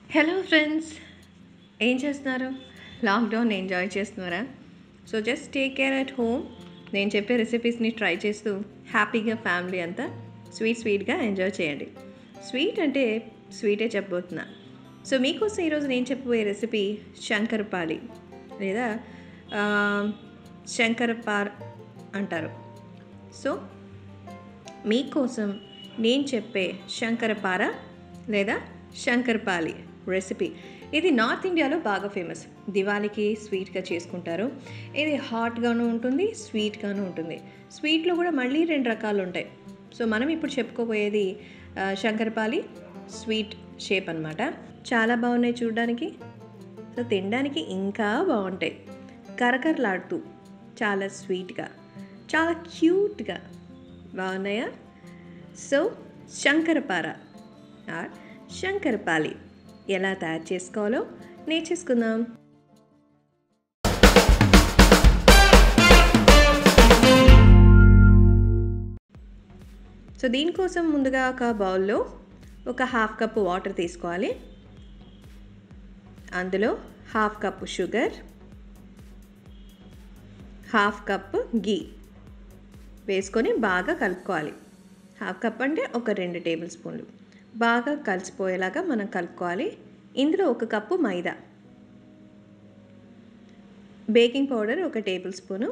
hello friends ఏం చేస్తున్నారు lockdown enjoy చేస్తున్నారా so just take care at home నేను చెప్పే రెసిపీస్ని ట్రై చేస్తూ హ్యాపీగా ఫ్యామిలీ అంతా స్వీట్ స్వీట్గా ఎంజాయ్ చేయండి స్వీట్ అంటే స్వీటే చెప్పబోతున్నా సో మీకోసం ఈరోజు నేను చెప్పబోయే రెసిపీ శంకరపాలి లేదా ఆ, శంకరపార్ అంటారు సో మీకోసం నేను చెప్పే శంకరపార లేదా శంకరపాలి రెసిపీ ఇది నార్త్ ఇండియాలో బాగా ఫేమస్ దివాళీకి స్వీట్గా చేసుకుంటారు ఇది హాట్గాను ఉంటుంది స్వీట్గాను ఉంటుంది స్వీట్లో కూడా మళ్ళీ రెండు రకాలు ఉంటాయి సో మనం ఇప్పుడు చెప్పుకోబోయేది ఆ, శంకరపాలి స్వీట్ షేప్ అన్నమాట చాలా బాగున్నాయి చూడడానికి సో తినడానికి ఇంకా బాగుంటాయి కరకరలాడుతూ చాలా స్వీట్గా చాలా క్యూట్గా బాగున్నాయా సో శంకరపార ఆర్ శంకరపాలి ఎలా తయారు చేసుకోవాలో నేర్చేసుకుందాం సో దీనికోసం ముందుగా ఒక బౌల్లో ఒక హాఫ్ కప్ వాటర్ తీసుకోవాలి అందులో half cup sugar half cup ghee వేసుకొని బాగా కలుపుకోవాలి హాఫ్ కప్ అంటే ఒక రెండు టేబుల్ స్పూన్లు బాగా కలిసిపోయేలాగా మనం కలుపుకోవాలి ఇందులో ఒక కప్పు మైదా బేకింగ్ పౌడర్ ఒక టేబుల్ స్పూను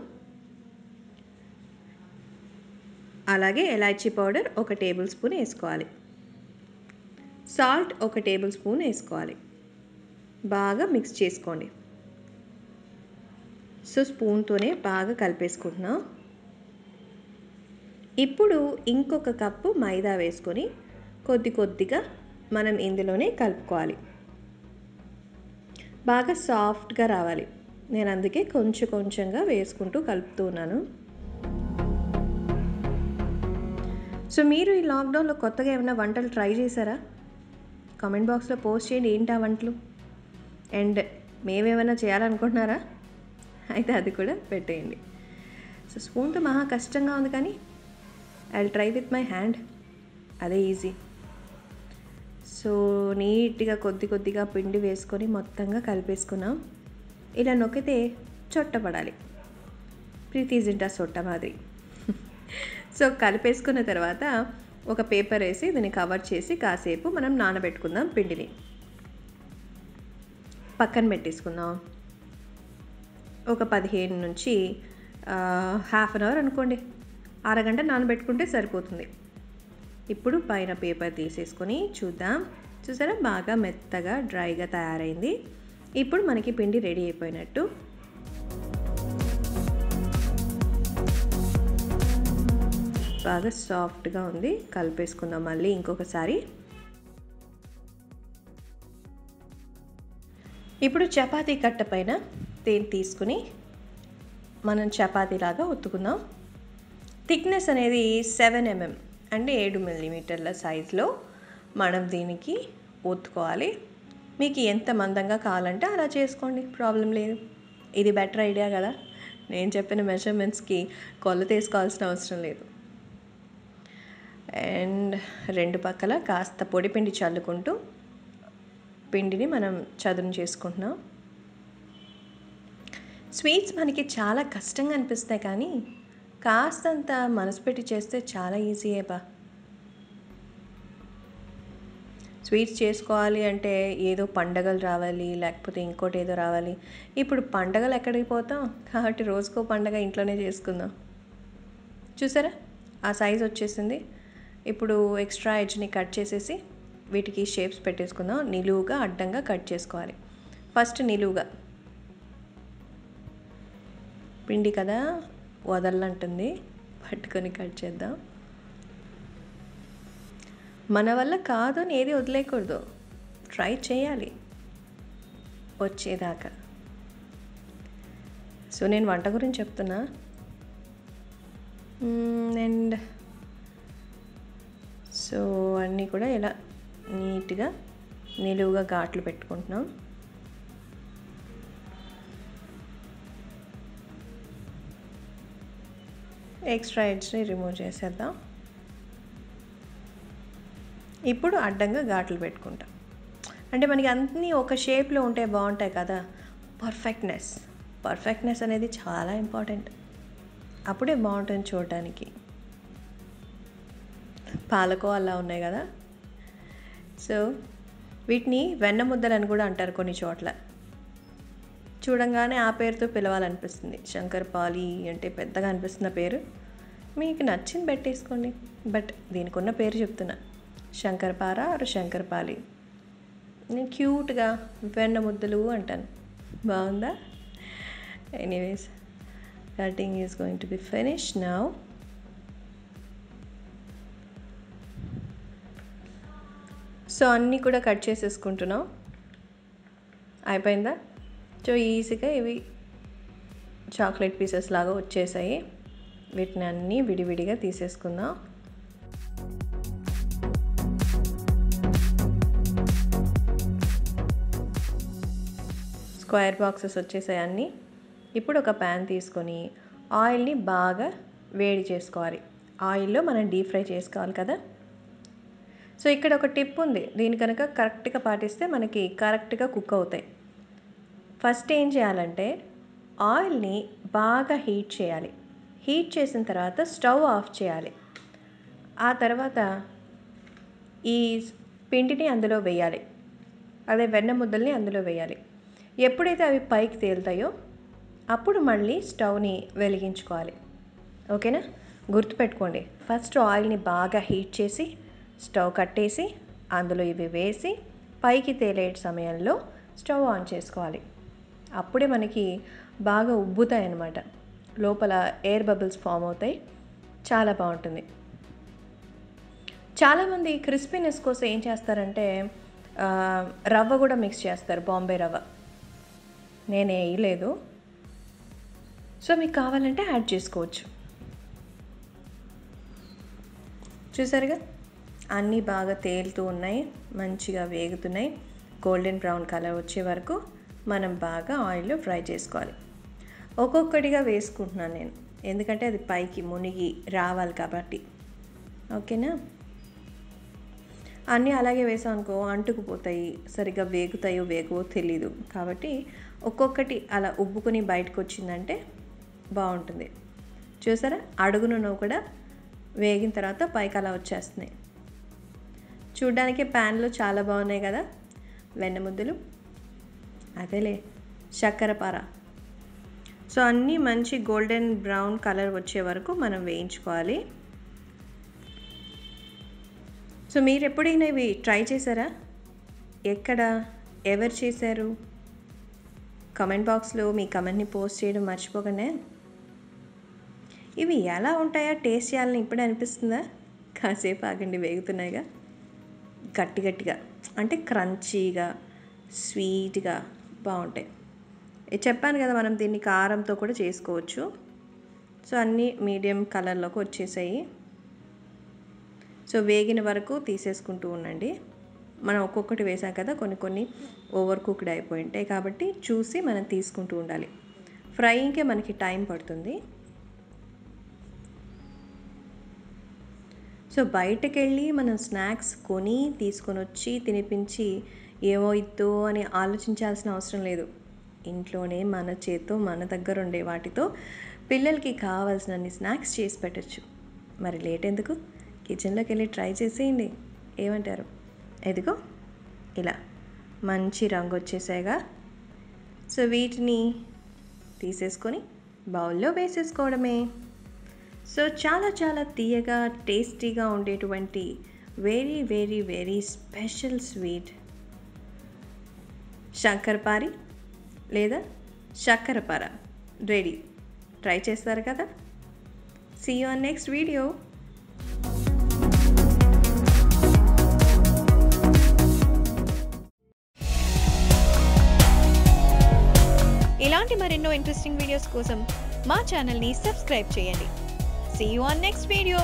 అలాగే ఎలాచీ పౌడర్ ఒక టేబుల్ స్పూన్ వేసుకోవాలి సాల్ట్ ఒక టేబుల్ స్పూన్ వేసుకోవాలి బాగా మిక్స్ చేసుకోండి సో స్పూన్తోనే బాగా కలిపేసుకుంటున్నాం ఇప్పుడు ఇంకొక కప్పు మైదా వేసుకొని కొద్ది కొద్దిగా మనం ఇందులోనే కలుపుకోవాలి బాగా సాఫ్ట్గా రావాలి నేను అందుకే కొంచెం కొంచెంగా వేసుకుంటూ కలుపుతున్నాను సో మీరు ఈ లాక్డౌన్లో కొత్తగా ఏమైనా వంటలు ట్రై చేశారా కామెంట్ బాక్స్లో పోస్ట్ చేయండి ఏంటి ఆ వంటలు అండ్ మేమేమైనా చేయాలనుకుంటున్నారా అయితే అది కూడా పెట్టేయండి సో స్పూన్తో మహా కష్టంగా ఉంది కానీ I try with my hand అదే ఈజీ సో నీట్గా కొద్ది కొద్దిగా పిండి వేసుకొని మొత్తంగా కలిపేసుకున్నాం ఇలా నొక్కితే చొట్టపడాలి ప్రీతి జింటా సొట్ట మాదిరి సో కలిపేసుకున్న తర్వాత ఒక పేపర్ వేసి దీన్ని కవర్ చేసి కాసేపు మనం నానబెట్టుకుందాం పిండిని పక్కన పెట్టేసుకుందాం ఒక పదిహేను నుంచి హాఫ్ అన్ అవర్ అనుకోండి అరగంట నానబెట్టుకుంటే సరిపోతుంది ఇప్పుడు పైన పేపర్ తీసేసుకొని చూద్దాం చూసారా బాగా మెత్తగా డ్రైగా తయారైంది ఇప్పుడు మనకి పిండి రెడీ అయిపోయినట్టు బాగా సాఫ్ట్గా ఉంది కలిపేసుకుందాం మళ్ళీ ఇంకొకసారి ఇప్పుడు చపాతీ కట్ట పైన దేని తీసుకుని మనం చపాతీలాగా ఒత్తుకుందాం థిక్నెస్ అనేది సెవెన్ ఎంఎం అంటే ఏడు మిల్లీమీటర్ల సైజులో మనం దీనికి ఒత్తుకోవాలి మీకు ఎంత మందంగా కావాలంటే అలా చేసుకోండి ప్రాబ్లం లేదు ఇది బెటర్ ఐడియా కదా నేను చెప్పిన మెజర్మెంట్స్కి కొలత వేసుకోవాల్సిన అవసరం లేదు అండ్ రెండు పక్కల కాస్త పొడి పిండి చల్లుకుంటూ పిండిని మనం చదును చేసుకుంటున్నాం స్వీట్స్ మనకి చాలా కష్టంగా అనిపిస్తాయి కానీ కాస్తంత మనసు పెట్టి చేస్తే చాలా ఈజీయే బా స్వీట్స్ చేసుకోవాలి అంటే ఏదో పండగలు రావాలి లేకపోతే ఇంకోటి ఏదో రావాలి ఇప్పుడు పండగలు ఎక్కడికి పోతాం కాబట్టి రోజుకో పండగ ఇంట్లోనే చేసుకుందాం చూసారా ఆ సైజ్ వచ్చేసింది ఇప్పుడు ఎక్స్ట్రా ఎడ్జ్ని కట్ చేసేసి వీటికి షేప్స్ పెట్టేసుకుందాం నిలువుగా అడ్డంగా కట్ చేసుకోవాలి ఫస్ట్ నిలువుగా పిండి కదా వదలంటుంది పట్టుకొని కట్ చేద్దాం మన వల్ల కాదు అని ఏది వదిలేయకూడదు ట్రై చేయాలి వచ్చేదాకా సో నేను వంట గురించి చెప్తున్నా అండ్ సో అన్నీ కూడా ఇలా నీట్గా నిలువుగా ఘాట్లు పెట్టుకుంటున్నాం ఎక్స్ట్రా ఎడ్జ్ని రిమూవ్ చేసేద్దాం ఇప్పుడు అడ్డంగా ఘాట్లు పెట్టుకుంటాం అంటే మనకి అన్నీ ఒక షేప్లో ఉంటే బాగుంటాయి కదా పర్ఫెక్ట్నెస్ పర్ఫెక్ట్నెస్ అనేది చాలా ఇంపార్టెంట్ అప్పుడే బాగుంటుంది చూడటానికి పాలకో అలా ఉన్నాయి కదా సో వీటిని వెన్న ముద్దలు అని కూడా అంటారు కొన్ని చోట్ల చూడంగానే ఆ పేరుతో పిలవాలనిపిస్తుంది శంకర్పాలి అంటే పెద్దగా అనిపిస్తున్న పేరు మీకు నచ్చింది పెట్టేసుకోండి బట్ దీనికి ఉన్న పేరు చెప్తున్నా శంకర్పార ఆరు శంకర్పాలి నేను క్యూట్గా వెన్న ముద్దలు అంటాను బాగుందా anyways cutting is going to be finish now so అన్నీ కూడా కట్ చేసేసుకుంటున్నాం అయిపోయిందా సో ఈజీగా ఇవి చాక్లెట్ పీసెస్ లాగా వచ్చేసాయి వీటిని అన్నీ విడివిడిగా తీసేసుకుందాం స్క్వేర్ బాక్సెస్ వచ్చేసాయి అన్నీ ఇప్పుడు ఒక ప్యాన్ తీసుకొని ఆయిల్ని బాగా వేడి చేసుకోవాలి ఆయిల్లో మనం డీప్ ఫ్రై చేసుకోవాలి కదా సో ఇక్కడ ఒక టిప్ ఉంది దీని కనుక కరెక్ట్గా పాటిస్తే మనకి కరెక్ట్గా కుక్ అవుతాయి ఫస్ట్ ఏం చేయాలంటే ఆయిల్ని బాగా హీట్ చేయాలి హీట్ చేసిన తర్వాత స్టవ్ ఆఫ్ చేయాలి ఆ తర్వాత ఈ పిండిని అందులో వేయాలి అదే వెన్న ముద్దల్ని అందులో వేయాలి ఎప్పుడైతే అవి పైకి తేలుతాయో అప్పుడు మళ్ళీ స్టవ్ని వెలిగించుకోవాలి ఓకేనా గుర్తుపెట్టుకోండి ఫస్ట్ ఆయిల్ని బాగా హీట్ చేసి స్టవ్ కట్టేసి అందులో ఇవి వేసి పైకి తేలే సమయంలో స్టవ్ ఆన్ చేసుకోవాలి అప్పుడే మనకి బాగా ఉబ్బుతాయి అన్నమాట లోపల ఎయిర్ బబుల్స్ ఫామ్ అవుతాయి చాలా బాగుంటుంది చాలామంది క్రిస్పీనెస్ కోసం ఏం చేస్తారంటే ఆ, రవ్వ కూడా మిక్స్ చేస్తారు బాంబే రవ్వ నేను వేయలేదు సో మీకు కావాలంటే యాడ్ చేసుకోవచ్చు చూసారుగా అన్నీ బాగా తేలుతూ ఉన్నాయి మంచిగా వేగుతున్నాయి గోల్డెన్ బ్రౌన్ కలర్ వచ్చే వరకు మనం బాగా ఆయిల్లో ఫ్రై చేసుకోవాలి ఒక్కొక్కటిగా వేసుకుంటున్నాను నేను ఎందుకంటే అది పైకి మునిగి రావాలి కాబట్టి ఓకేనా అన్నీ అలాగే వేసాం అనుకో అంటుకుపోతాయి సరిగ్గా వేగుతాయో వేగవో తెలీదు కాబట్టి ఒక్కొక్కటి అలా ఉబ్బుకుని బయటకు వచ్చిందంటే బాగుంటుంది చూసారా అడుగును కూడా వేగిన తర్వాత పైకి అలా వచ్చేస్తున్నాయి చూడ్డానికి ప్యాన్లో చాలా బాగున్నాయి కదా వెన్న ముద్దలు అదేలే చక్కెర పార సో అన్నీ మంచి గోల్డెన్ బ్రౌన్ కలర్ వచ్చే వరకు మనం వేయించుకోవాలి సో మీరు ఎప్పుడైనా ఇవి ట్రై చేశారా ఎక్కడ ఎవరు చేశారు కమెంట్ బాక్స్లో మీ కమెంట్ని పోస్ట్ చేయడం మర్చిపోకండి ఇవి ఎలా ఉంటాయా టేస్ట్ చేయాలని ఇప్పుడే అనిపిస్తుందా కాసేపు ఆగండి వేగుతున్నాయిగా గట్టి గట్టిగా అంటే క్రంచీగా స్వీట్గా బాగుంటాయి ఇది చెప్పాను కదా మనం దీన్ని కారంతో కూడా చేసుకోవచ్చు సో అన్నీ మీడియం కలర్లోకి వచ్చేసాయి సో వేగిన వరకు తీసేసుకుంటూ ఉండండి మనం ఒక్కొక్కటి వేసాం కదా కొన్ని కొన్ని ఓవర్ కుక్డ్ అయిపోయి ఉంటాయి కాబట్టి చూసి మనం తీసుకుంటూ ఉండాలి ఫ్రైయింగ్కే మనకి టైం పడుతుంది సో బయటకు వెళ్ళి మనం స్నాక్స్ కొని తీసుకొని వచ్చి తినిపించి ఏమో ఇద్దో అని ఆలోచించాల్సిన అవసరం లేదు ఇంట్లోనే మన చేత్తో మన దగ్గర ఉండే వాటితో పిల్లలకి కావాల్సినన్ని స్నాక్స్ చేసి పెట్టచ్చు మరి లేట్ ఎందుకు కిచెన్లోకి వెళ్ళి ట్రై చేసేయండి ఏమంటారు ఎదిగో ఇలా మంచి రంగు వచ్చేసాయిగా సో వీటిని తీసేసుకొని బౌల్లో వేసేసుకోవడమే సో చాలా చాలా తీయగా టేస్టీగా ఉండేటువంటి very very very special sweet shankarpari లేదా చక్కెరపార రెడీ ట్రై చేస్తారు కదా see you on next video ఇలాంటి మరెన్నో ఇంట్రెస్టింగ్ వీడియోస్ కోసం మా ఛానల్ని సబ్స్క్రైబ్ చేయండి see you on next video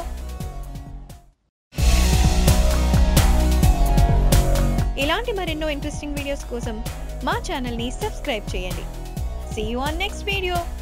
ఇలాంటి మరెన్నో ఇంట్రెస్టింగ్ వీడియోస్ కోసం మా ఛానల్ని సబ్స్క్రైబ్ చేయండి see you on next video